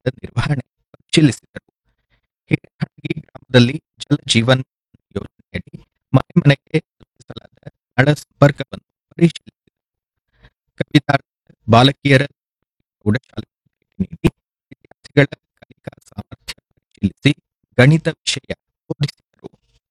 ಯೋಜನೆಗಳ ನಿರ್ವಹಣೆ ಪರಿಶೀಲಿಸಿದರು ಹಿರೇಹಣಗಿ ಗ್ರಾಮದಲ್ಲಿ ಜಲ ಜೀವನ್ ಯೋಜನೆಯಡಿ ಮನೆ ಮನೆಗೆ ತಲುಪಿಸಲಾದ ನಳ ಸಂಪರ್ಕವನ್ನು ಪರಿಶೀಲಿಸಿದರು ಕವಿತಾರ್ಥ ಬಾಲಕಿಯರ ಪ್ರೌಢಶಾಲೆಗೆ ಭೇಟಿ ನೀಡಿ ವಿದ್ಯಾರ್ಥಿಗಳ ಕಲಿಕಾ ಸಾಮರ್ಥ್ಯ ಪರಿಶೀಲಿಸಿ ಗಣಿತ ವಿಷಯ ಬೋಧಿಸಿದರು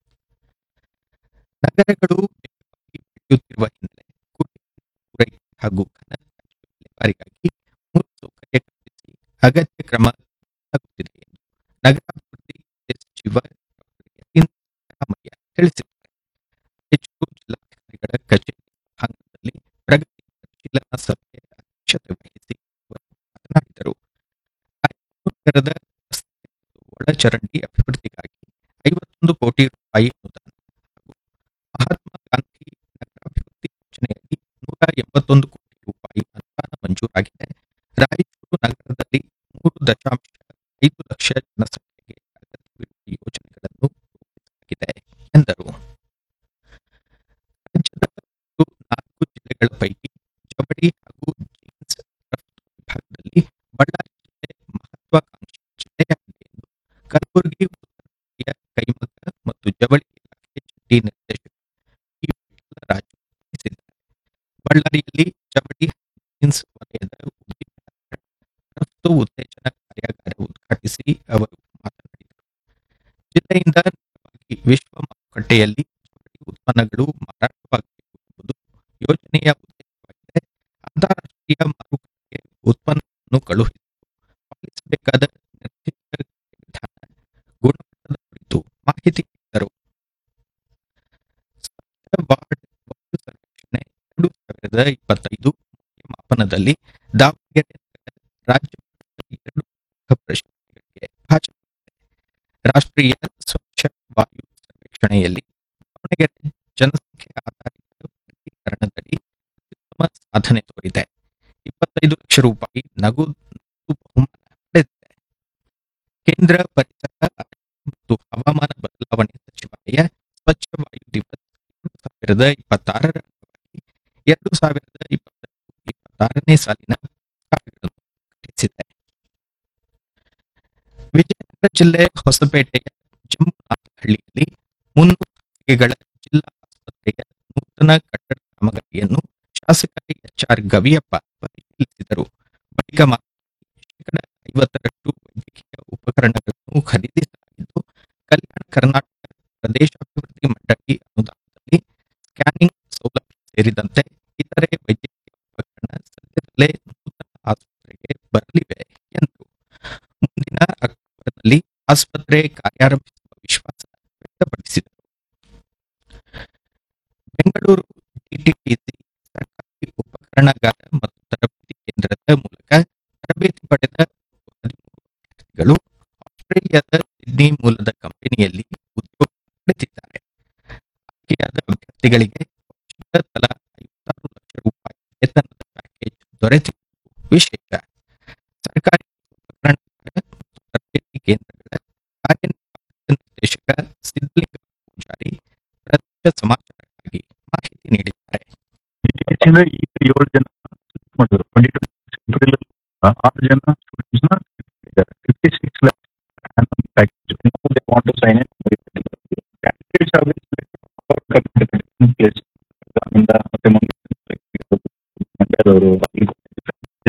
ನಗರಗಳು ವೇಗವಾಗಿ ಬೆಳೆಯುತ್ತಿರುವ ಹಿನ್ನೆಲೆ ಕುಡಿಯುವ ನೀರು ಪೂರೈಕೆ ಹಾಗೂ ಘನ ತ್ಯಾಜ್ಯ ವಿಲೇವಾರಿಗಾಗಿ ಮೂಲ ಸೌಕರ್ಯ ಕಲ್ಪಿಸಿ ಅಗತ್ಯ ಕ್ರಮ ಕೈಗೊಳ್ಳಲಾಗುತ್ತಿದೆ ಎಂದು ನಗರಾಭಿವೃದ್ಧಿ ಖಾತೆ ಸಚಿವ ಡಾಕ್ಟರ್ ಯತೀಂದ್ರ ಸಿದ್ದರಾಮಯ್ಯ ತಿಳಿಸಿದ್ದಾರೆ ರಾಯಚೂರು ಜಿಲ್ಲಾಧಿಕಾರಿಗಳ ಕಚೇರಿ ಸಭಾಂಗಣದಲ್ಲಿ ಪ್ರಗತಿ ಪರಿಶೀಲನಾ ಸಭೆ ಅಧ್ಯಕ್ಷತೆ ವಹಿಸಿ ಅವರು ಮಾತನಾಡಿದರು ರಾಯಚೂರು ನಗರದ ರಸ್ತೆ ಮತ್ತು ಒಳಚರಂಡಿ ಅಭಿವೃದ್ಧಿಗಾಗಿ ಐವತ್ತೊಂದು ಕೋಟಿ ರೂಪಾಯಿ ಅನುದಾನ ಹಾಗೂ ಮಹಾತ್ಮ ಗಾಂಧಿ ನಗರಾಭಿವೃದ್ಧಿ ಯೋಜನೆಯಡಿ ನೂರ ಎಂಬತ್ತೊಂದು ಕೋಟಿ ರೂಪಾಯಿ ಅನುದಾನ ಮಂಜೂರಾಗಿದೆ ರಾಯಚೂರು ನಗರದಲ್ಲಿ ಮೂರು ದಶಾಂಶ ಐದು ಲಕ್ಷ ಜನಸಂಖ್ಯೆಗೆ ಅಗತ್ಯವಿರುವ ಯೋಜನೆಗಳನ್ನು ರೂಪಿಸಲಾಗಿದೆ ಎಂದರು ರಾಜ್ಯದ ಒಟ್ಟು ನಾಲ್ಕು ಜಿಲ್ಲೆಗಳ ಪೈಕಿ ಜವಳಿ ಹಾಗೂ ಜೀನ್ಸ್ ರಫ್ತು ವಿಭಾಗದಲ್ಲಿ ಬಳ್ಳಾರಿ ಜಿಲ್ಲೆ ಮಹತ್ವಾಕಾಂಕ್ಷಿ ಜಿಲ್ಲೆಯಾಗಿದೆ ಎಂದು ಕಲಬುರಗಿ ಉತ್ತರ ವಲಯ ಕೈಮಗ್ಗ ಮತ್ತು ಜವಳಿ ಇಲಾಖೆ ಜಂಟಿ ನಿರ್ದೇಶಕ ಪಿ ವಿಠಲರಾಜು ತಿಳಿಸಿದ್ದಾರೆ ಬಳ್ಳಾರಿಯಲ್ಲಿ ಜವಳಿ ಹಾಗೂ ಜೀನ್ಸ್ ವಲಯದ ಉದ್ದಿಮೆದಾರರ ರಫ್ತು ಉತ್ತೇಜನ ಕಾರ್ಯಾಗಾರ ಉದ್ಘಾಟಿಸಿ ಅವರು ಮಾತನಾಡಿದರು ಜಿಲ್ಲೆಯಿಂದ ನೇರವಾಗಿ ವಿಶ್ವ ಮಾರುಕಟ್ಟೆಯಲ್ಲಿ ಜವಳಿ ಉತ್ಪನ್ನಗಳು ಮಾರಾಟವಾಗಬೇಕು ಎಂಬುದು ಯೋಜನೆಯ ಉದ್ದೇಶವಾಗಿದೆ ಅಂತಾರಾಷ್ಟ್ರೀಯ ಮಾರುಕಟ್ಟೆಗೆ ಉತ್ಪನ್ನಗಳನ್ನು ಕಳುಹಿಸಲು ಪಾಲಿಸಬೇಕಾದ ನಿರ್ದಿಷ್ಟ ವಿಧಾನ ಗುಣಮಟ್ಟದ ಕುರಿತು ಮಾಹಿತಿ ನೀಡಿದರು ಸ್ವಚ್ಛ ವಾರ್ಡ್ ವಾಯು ಸರ್ವೇಕ್ಷಣೆ ಎರಡು ಸಾವಿರದ ಇಪ್ಪತ್ತೈದು ಮೌಲ್ಯಮಾಪನದಲ್ಲಿ ದಾವಣಗೆರೆ ನಗರ ರಾಜ್ಯ ಮಟ್ಟದ ಎರಡು ಪ್ರಮುಖ ಪ್ರಶಸ್ತಿಗಳಿಗೆ ಭಾಜನವಾಗಿದೆ ರಾಷ್ಟ್ರೀಯ ಸ್ವಚ್ಛ ವಾಯು ಸರ್ವೇಕ್ಷಣೆಯಲ್ಲಿ ದಾವಣಗೆರೆ ಜನಸಂಖ್ಯೆ ಆಧಾರಿತ ವರ್ಗೀಕರಣದಡಿ ಅತ್ಯುತ್ತಮ ಸಾಧನೆ ತೋರಿದೆ ಇಪ್ಪತ್ತೈದು ಲಕ್ಷ ರೂಪಾಯಿ ನಗದು ನಗದು ಬಹುಮಾನ ಪಡೆದಿದೆ ಕೇಂದ್ರ ಪರಿಸರ ಅರಣ್ಯ ಮತ್ತು ಹವಾಮಾನ ಬದಲಾವಣೆ ಸಚಿವಾಲಯ ಸ್ವಚ್ಛ ವಾಯು ದಿವಸ್ ಎರಡು ಸಾವಿರದ ಇಪ್ಪತ್ತಾರರ ಅಂಗವಾಗಿ ಎರಡು ಸಾವಿರದ ಇಪ್ಪತ್ತೈದು ಇಪ್ಪತ್ತಾರನೇ ಸಾಲಿನ ಪುರಸ್ಕಾರಗಳನ್ನು ಪ್ರಕಟಿಸಿದೆ ವಿಜಯನಗರ ಜಿಲ್ಲೆ ಹೊಸಪೇಟೆಯ ಜಂಬುನಾಥಹಳ್ಳಿಯಲ್ಲಿ ಮುನ್ನೂರು ಹಾಸಿಗೆಗಳ ಜಿಲ್ಲಾ ಆಸ್ಪತ್ರೆಯ ನೂತನ ಕಟ್ಟಡ ಕಾಮಗಾರಿಯನ್ನು ಶಾಸಕ ಎಚ್ಆರ್ ಗವಿಯಪ್ಪ ಪರಿಶೀಲಿಸಿದರು ಬಳಿಕ ಮಾತನಾಡಿ ಶೇಕಡ ಐವತ್ತರಷ್ಟು ವೈದ್ಯಕೀಯ ಉಪಕರಣಗಳನ್ನು ಖರೀದಿಸಲಾಗಿದ್ದು ಕಲ್ಯಾಣ ಕರ್ನಾಟಕ ಪ್ರದೇಶಾಭಿವೃದ್ಧಿ ಮಂಡಳಿ ಅನುದಾನದಲ್ಲಿ ಸ್ಕ್ಯಾನಿಂಗ್ ಸೌಲಭ್ಯ ಸೇರಿದಂತೆ ಇತರೆ ವೈದ್ಯಕೀಯ ಉಪಕರಣ ಸದ್ಯದಲ್ಲೇ ನೂತನ ಆಸ್ಪತ್ರೆಗೆ ಬರಲಿವೆ ಎಂದರು ಮುಂದಿನ ಅಕ್ಟೋಬರ್ನಲ್ಲಿ ಆಸ್ಪತ್ರೆ ಕಾರ್ಯಾರಂಭಿಸುವ ವಿಶ್ವಾಸ ವ್ಯಕ್ತಪಡಿಸಿದರು ಬೆಂಗಳೂರು ಡಿಟಿಟಿಸಿ ಸರ್ಕಾರಿ ಉಪಕರಣಗಾರ ಮತ್ತು ತರಬೇತಿ ಕೇಂದ್ರದ ಮೂಲಕ ತರಬೇತಿ ಪಡೆದ ಹದಿಮೂರು ವಿದ್ಯಾರ್ಥಿಗಳು ಆಸ್ಟ್ರೇಲಿಯಾದ ಸಿಡ್ನಿ ಮೂಲದ ಕಂಪನಿಯಲ್ಲಿ ಉದ್ಯೋಗ ಪಡೆದಿದ್ದಾರೆ ಆಯ್ಕೆಯಾದ ಅಭ್ಯರ್ಥಿಗಳಿಗೆ ವಾರ್ಷಿಕ ತಲಾ ಐವತ್ತಾರು ಲಕ್ಷ ರೂಪಾಯಿ ವೇತನದ ಪ್ಯಾಕೇಜ್ ದೊರೆತಿರುವುದು ವಿಶೇಷ ಸರ್ಕಾರಿ ಉಪಕರಣಗಾರ ಮತ್ತು ತರಬೇತಿ ಕೇಂದ್ರಗಳ ಕಾರ್ಯನಿರ್ವಾಹಕ ನಿರ್ದೇಶಕ ಸಿದ್ದಲಿಂಗ ಪೂಜಾರಿ ಪ್ರದೇಶ ಸಮಾಚಾರಕ್ಕಾಗಿ ಮಾಹಿತಿ ನೀಡಿದ್ದಾರೆ ಹೆಚ್ಚಿನ ಈಗ ಏಳು ಜನ select ಮಾಡಿದ್ರು ಟ್ವೆಂಟಿ ಟ್ವೆಂಟಿ ಏಪ್ರಿಲ್ ಆರು ಜನ ಸ್ಟೂಡೆಂಟ್ಸ್ ನ ಇದ್ದಾರೆ fifty six lakhs package they want to sign in candidates are place